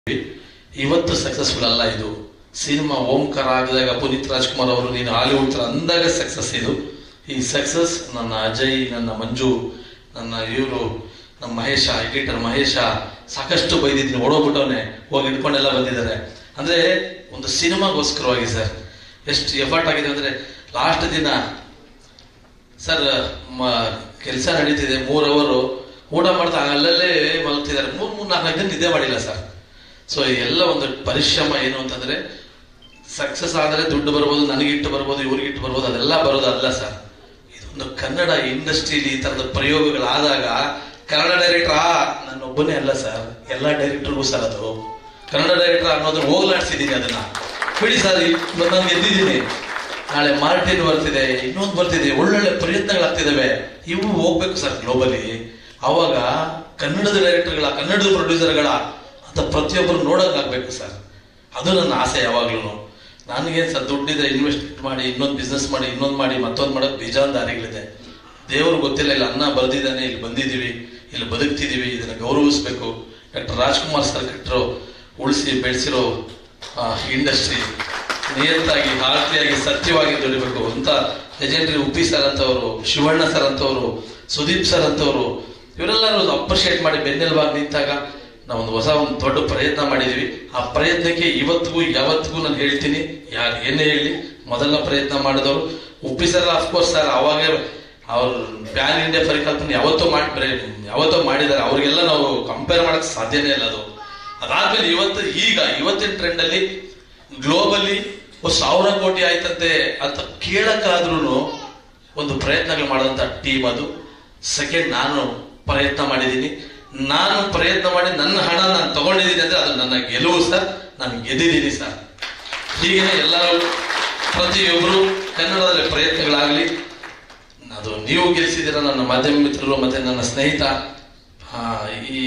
ಇವತ್ತು ಸಕ್ಸಸ್ಫುಲ್ ಅಲ್ಲ ಇದು ಸಿನಿಮಾ ಓಂಕಾರ ಆಗಿದಾಗ ಪುನೀತ್ ರಾಜ್ಕುಮಾರ್ ಅವರು ನೀನು ಹಾಲಿವುಡ್ ತರ ಅಂದಾಗ ಸಕ್ಸಸ್ ಇದು ಈ ಸಕ್ಸಸ್ ನನ್ನ ಅಜಯ್ ನನ್ನ ಮಂಜು ನನ್ನ ಇವರು ನಮ್ಮ ಮಹೇಶ ಎಡಿಟರ್ ಮಹೇಶ ಸಾಕಷ್ಟು ಬೈದಿದ್ದೀನಿ ಓಡೋಗ್ಬಿಟ್ಟವನೆ ಹೋಗಿ ಹಿಡ್ಕೊಂಡೆಲ್ಲ ಬಂದಿದ್ದಾರೆ ಅಂದ್ರೆ ಒಂದು ಸಿನಿಮಾಗೋಸ್ಕರವಾಗಿ ಸರ್ ಎಷ್ಟು ಎಫರ್ಟ್ ಆಗಿದೆ ಅಂದ್ರೆ ಲಾಸ್ಟ್ ದಿನ ಸರ್ ಕೆಲಸ ನಡೀತಿದೆ ಮೂರ್ ಅವರು ಊಟ ಮಾಡ್ತಾ ಅಲ್ಲಲ್ಲೇ ಮಲಗ್ತಿದ್ದಾರೆ ಮೂರ್ ಮೂರ್ ನಾಲ್ಕು ದಿನ ನಿದ್ದೆ ಮಾಡಿಲ್ಲ ಸರ್ ಸೊ ಎಲ್ಲ ಒಂದು ಪರಿಶ್ರಮ ಏನು ಅಂತಂದ್ರೆ ಸಕ್ಸಸ್ ಆದ್ರೆ ದುಡ್ಡು ಬರ್ಬೋದು ನನಗಿಟ್ಟು ಬರ್ಬೋದು ಇವ್ರಿಗಿಟ್ಟು ಬರ್ಬೋದು ಅದೆಲ್ಲ ಬರೋದು ಅಲ್ಲ ಸರ್ ಇದೊಂದು ಕನ್ನಡ ಇಂಡಸ್ಟ್ರಿಲಿ ಈ ತರದ ಪ್ರಯೋಗಗಳಾದಾಗ ಕನ್ನಡ ಡೈರೆಕ್ಟರ್ ಆ ನನ್ನೊಬ್ಬನೇ ಅಲ್ಲ ಸರ್ ಎಲ್ಲ ಡೈರೆಕ್ಟರ್ಗೂ ಸರ್ ಅದು ಕನ್ನಡ ಡೈರೆಕ್ಟರ್ ಅನ್ನೋದನ್ನ ಹೋಗ್ಲಾಡ್ಸಿದ್ದೀನಿ ಅದನ್ನ ಬಿಡಿ ಸರ್ ಇವತ್ತು ನಾನು ಗೆದ್ದಿದ್ದೀನಿ ನಾಳೆ ಮಾರ್ಟಿನ್ ಬರ್ತಿದೆ ಇನ್ನೊಂದು ಬರ್ತಿದೆ ಒಳ್ಳೊಳ್ಳೆ ಪ್ರಯತ್ನಗಳಾಗ್ತಿದಾವೆ ಇವು ಹೋಗ್ಬೇಕು ಸರ್ ಗ್ಲೋಬಲಿ ಅವಾಗ ಕನ್ನಡದ ಡೈರೆಕ್ಟರ್ಗಳ ಕನ್ನಡದ ಪ್ರೊಡ್ಯೂಸರ್ಗಳ ಅಂತ ಪ್ರತಿಯೊಬ್ಬರು ನೋಡೋಕ್ಕಾಗಬೇಕು ಸರ್ ಅದು ನನ್ನ ಆಸೆ ಯಾವಾಗ್ಲೂ ನನಗೆ ಸರ್ ದುಡ್ಡಿದ್ರೆ ಇನ್ವೆಸ್ಟ್ಮೆಂಟ್ ಮಾಡಿ ಇನ್ನೊಂದು ಬಿಸ್ನೆಸ್ ಮಾಡಿ ಇನ್ನೊಂದು ಮಾಡಿ ಮತ್ತೊಂದು ಮಾಡೋದು ಬೇಜಾನ್ ದಾರಿಗಳಿದೆ ದೇವ್ರು ಗೊತ್ತಿಲ್ಲ ಇಲ್ಲಿ ಅನ್ನ ಬರ್ದಿದ್ದಾನೆ ಇಲ್ಲಿ ಬಂದಿದ್ದೀವಿ ಇಲ್ಲಿ ಬದುಕ್ತಿದ್ದೀವಿ ಇದನ್ನ ಗೌರವಿಸ್ಬೇಕು ಡಾಕ್ಟರ್ ರಾಜ್ಕುಮಾರ್ ಸರ್ ಕಟ್ಟರು ಉಳಿಸಿ ಬೆಳೆಸಿರೋ ಇಂಡಸ್ಟ್ರಿ ನಿಯತ್ತಾಗಿ ಹಾರ್ತಿಯಾಗಿ ಸತ್ಯವಾಗಿ ದುಡಿಬೇಕು ಅಂತ ಲೆಜೆಂಡ್ರಿ ಉಪ್ಪಿ ಸರ್ ಅಂತವರು ಶಿವಣ್ಣ ಸರ್ ಅಂತವರು ಸುದೀಪ್ ಸರ್ ಅಂತವರು ಇವರೆಲ್ಲರೂ ಅಪ್ರಿಷಿಯೇಟ್ ಮಾಡಿ ಬೆನ್ನೆಲುಬಾಗಿ ನಿಂತಾಗ ನಾವೊಂದು ಹೊಸ ಒಂದು ದೊಡ್ಡ ಪ್ರಯತ್ನ ಮಾಡಿದೀವಿ ಆ ಪ್ರಯತ್ನಕ್ಕೆ ಇವತ್ತಿಗೂ ಯಾವತ್ತಿಗೂ ನಾನು ಹೇಳ್ತೀನಿ ಯಾರು ಏನೇ ಹೇಳಿ ಮೊದಲ ಪ್ರಯತ್ನ ಮಾಡಿದವರು ಉಪ್ಪಿ ಸರ್ ಅಫ್ಕೋರ್ಸ್ ಸರ್ ಅವಾಗ ಅವ್ರ ಪ್ಯಾನ್ ಇಂಡಿಯಾ ಪರಿಕಲ್ಪನೆ ಯಾವತ್ತೋ ಮಾಡಿ ಯಾವತ್ತೋ ಮಾಡಿದ್ದಾರೆ ಅವ್ರಿಗೆಲ್ಲ ನಾವು ಕಂಪೇರ್ ಮಾಡಕ್ ಸಾಧ್ಯನೇ ಇಲ್ಲ ಅದು ಅದಾದ್ಮೇಲೆ ಇವತ್ತು ಈಗ ಇವತ್ತಿನ ಟ್ರೆಂಡ್ ಅಲ್ಲಿ ಗ್ಲೋಬಲಿ ಸಾವಿರ ಕೋಟಿ ಆಯ್ತಂತೆ ಅಂತ ಕೇಳಕ್ಕಾದ್ರೂ ಒಂದು ಪ್ರಯತ್ನಗಳು ಮಾಡೋಂಥ ಟೀಮ್ ಅದು ಸೆಕೆಂಡ್ ನಾನು ಪ್ರಯತ್ನ ಮಾಡಿದ್ದೀನಿ ನಾನು ಪ್ರಯತ್ನ ಮಾಡಿ ನನ್ನ ಹಣ ನಾನು ತಗೊಂಡಿದ್ದೀನಿ ಅಂದ್ರೆ ಅದು ನನ್ನ ಗೆಲುವು ಸರ್ ನಾನು ಗೆದ್ದಿದ್ದೀನಿ ಸರ್ ಹೀಗೆ ಎಲ್ಲರೂ ಪ್ರತಿಯೊಬ್ಬರು ಕನ್ನಡದಲ್ಲಿ ಪ್ರಯತ್ನಗಳಾಗಲಿ ಅದು ನೀವು ಗೆಲ್ಲಿಸಿದಿರ ನನ್ನ ಮಾಧ್ಯಮ ಮಿತ್ರರು ಮತ್ತೆ ನನ್ನ ಸ್ನೇಹಿತ ಆ, ಈ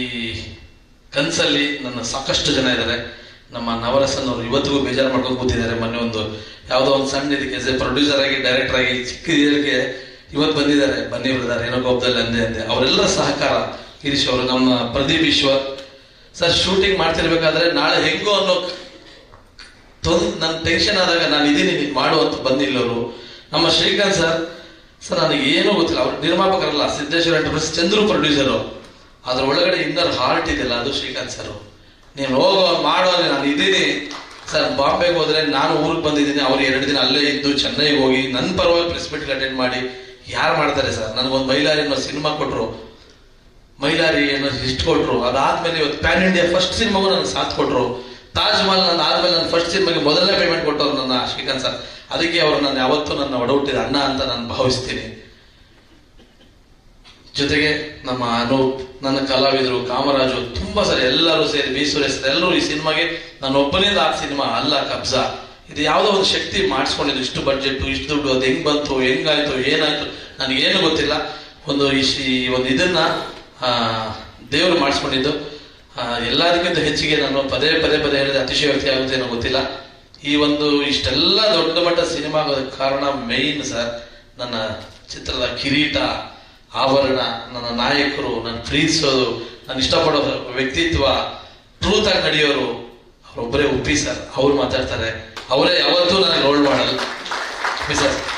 ಕನ್ಸಲ್ಲಿ ನನ್ನ ಸಾಕಷ್ಟು ಜನ ಇದ್ದಾರೆ ನಮ್ಮ ನವರಸನ್ ಅವರು ಇವತ್ತಿಗೂ ಬೇಜಾರು ಮಾಡ್ಕೊಂಡು ಕೂತಿದ್ದಾರೆ ಮೊನ್ನೆ ಒಂದು ಯಾವುದೋ ಒಂದು ಸಣ್ಣ ಇದಕ್ಕೆ ಎಸ್ ಎ ಪ್ರೊಡ್ಯೂಸರ್ ಆಗಿ ಡೈರೆಕ್ಟರ್ ಆಗಿ ಚಿಕ್ಕ ಇದಕ್ಕೆ ಇವತ್ತು ಬಂದಿದ್ದಾರೆ ಬನ್ನಿ ಬ್ರದರ್ ಏನೋ ಕೋಪದಲ್ಲಿ ಅಂದೆ ಅಂದೆ ಅವರೆಲ್ಲರ ಸಹಕಾರ ಗಿರೀಶ್ ಅವರು ನಮ್ಮ ಪ್ರದೀಪ್ ಈಶ್ವರ್ ಸರ್ ಶೂಟಿಂಗ್ ಮಾಡ್ತಿರ್ಬೇಕಾದ್ರೆ ನಾಳೆ ಹೆಂಗೋ ಅನ್ನೋ ತೊಂದ್ ನನ್ ಟೆನ್ಷನ್ ಆದಾಗ ನಾನು ಇದೀನಿ ನೀನ್ ಮಾಡು ಅಂತ ಬಂದಿಲ್ಲವರು ನಮ್ಮ ಶ್ರೀಕಾಂತ್ ಸರ್ ಸರ್ ನನಗೆ ಏನೂ ಗೊತ್ತಿಲ್ಲ ಅವ್ರು ನಿರ್ಮಾಪಕರಲ್ಲ ಸಿದ್ದೇಶ್ವರ ಎಂಟರ್ಪ್ರೈಸ್ ಚಂದ್ರು ಪ್ರೊಡ್ಯೂಸರು ಅದ್ರ ಒಳಗಡೆ ಇನ್ನರ್ ಹಾರ್ಟ್ ಇದೆಯಲ್ಲ ಅದು ಶ್ರೀಕಾಂತ್ ಸರ್ ನೀನು ಹೋಗೋ ಮಾಡೋ ನಾನು ಇದೀನಿ ಸರ್ ಬಾಂಬೆಗೆ ಹೋದ್ರೆ ನಾನು ಊರಿಗೆ ಬಂದಿದ್ದೀನಿ ಅವ್ರು ಎರಡು ದಿನ ಅಲ್ಲೇ ಇದ್ದು ಚೆನ್ನೈಗೆ ಹೋಗಿ ನನ್ನ ಪರವಾಗಿ ಪ್ರೆಸ್ ಮೀಟ್ ಅಟೆಂಡ್ ಮಾಡಿ ಯಾರು ಮಾಡ್ತಾರೆ ಸರ್ ನನಗೊಂದು ಮೈಲಾರಿ ಅನ್ನೋ ಸಿನಿಮಾ ಕೊಟ್ರು ಮೈಲಾರಿ ಅನ್ನೋ ಲಿಸ್ಟ್ ಕೊಟ್ರು ಅದಾದ್ಮೇಲೆ ಇವತ್ತು ಪ್ಯಾನ್ ಇಂಡಿಯಾ ಫಸ್ಟ್ ಸಿನಿಮಾಗೂ ನನಗೆ ಸಾಥ್ ಕೊಟ್ರು ತಾಜ್ ಮಹಲ್ ನನ್ನ ಆದ್ಮೇಲೆ ನನ್ನ ಫಸ್ಟ್ ಸಿನಿಮಾಗೆ ಮೊದಲನೇ ಪೇಮೆಂಟ್ ಕೊಟ್ಟವ್ರು ನನ್ನ ಶ್ರೀಕಾಂತ್ ಸರ್ ಅದಕ್ಕೆ ಅವರು ನನ್ನ ಯಾವತ್ತೂ ನನ್ನ ಒಡಹುಟ್ಟಿದ ಅಣ್ಣ ಅಂತ ನಾನು ಭಾವಿಸ್ತೀನಿ ಜೊತೆಗೆ ನಮ್ಮ ಅನೂಪ್ ನನ್ನ ಕಲಾವಿದರು ಕಾಮರಾಜು ತುಂಬಾ ಸರಿ ಎಲ್ಲರೂ ಸೇರಿ ಬಿ ಸುರೇಶ್ ಎಲ್ಲರೂ ಈ ಸಿನಿಮಾಗೆ ನಾನು ಒಬ್ಬನಿಂದ ಆ ಸಿನಿಮಾ ಅಲ್ಲ ಕಬ್ಜಾ ಇದು ಯಾವುದೋ ಒಂದು ಶಕ್ತಿ ಮಾಡಿಸ್ಕೊಂಡಿದ್ದು ಇಷ್ಟು ಬಡ್ಜೆಟ್ ಇಷ್ಟು ದುಡ್ಡು ಅದು ಹೆಂಗ್ ಬಂತು ಹೆಂಗಾಯ್ತು ಏನಾಯ್ತು ನನಗೇನು ಗೊತ್ತಿಲ್ಲ ಒಂದು ಈ ಶಿ- ಈ ಒಂದು ಇದನ್ನ ಆ, ದೇವರು ಮಾಡಿಸ್ಕೊಂಡಿದ್ದು ಆ, ಎಲ್ಲದಕ್ಕಿಂತ ಹೆಚ್ಚಿಗೆ ನಾನು ಪದೇ ಪದೇ ಪದೇ ಹೇಳಿದ ಅತಿಶಯೋಕ್ತಿ ಆಗುತ್ತೆ ಏನೋ ಗೊತ್ತಿಲ್ಲ ಈ ಒಂದು ಇಷ್ಟೆಲ್ಲ ದೊಡ್ಡ ಮಟ್ಟ ಸಿನಿಮಾ ಆಗೋದಕ್ಕೆ ಕಾರಣ ಮೇಯ್ನ್ ಸರ್ ನನ್ನ ಚಿತ್ರದ ಕಿರೀಟ ಆಭರಣ ನನ್ನ ನಾಯಕರು ನನ್ನ ಪ್ರೀತಿಸೋದು ನಾನು ಇಷ್ಟಪಡೋ ವ್ಯಕ್ತಿತ್ವ ಟ್ರೂತ್ ಆಗಿ ನಡೆಯೋರು ಅವರೊಬ್ಬರೇ ಉಪ್ಪಿ ಸರ್ ಅವ್ರು ಮಾತಾಡ್ತಾರೆ ಅವರೇ ಯಾವತ್ತೂ ನನಗೆ ರೋಲ್ ಮಾಡಲ್ಲ ಸರ್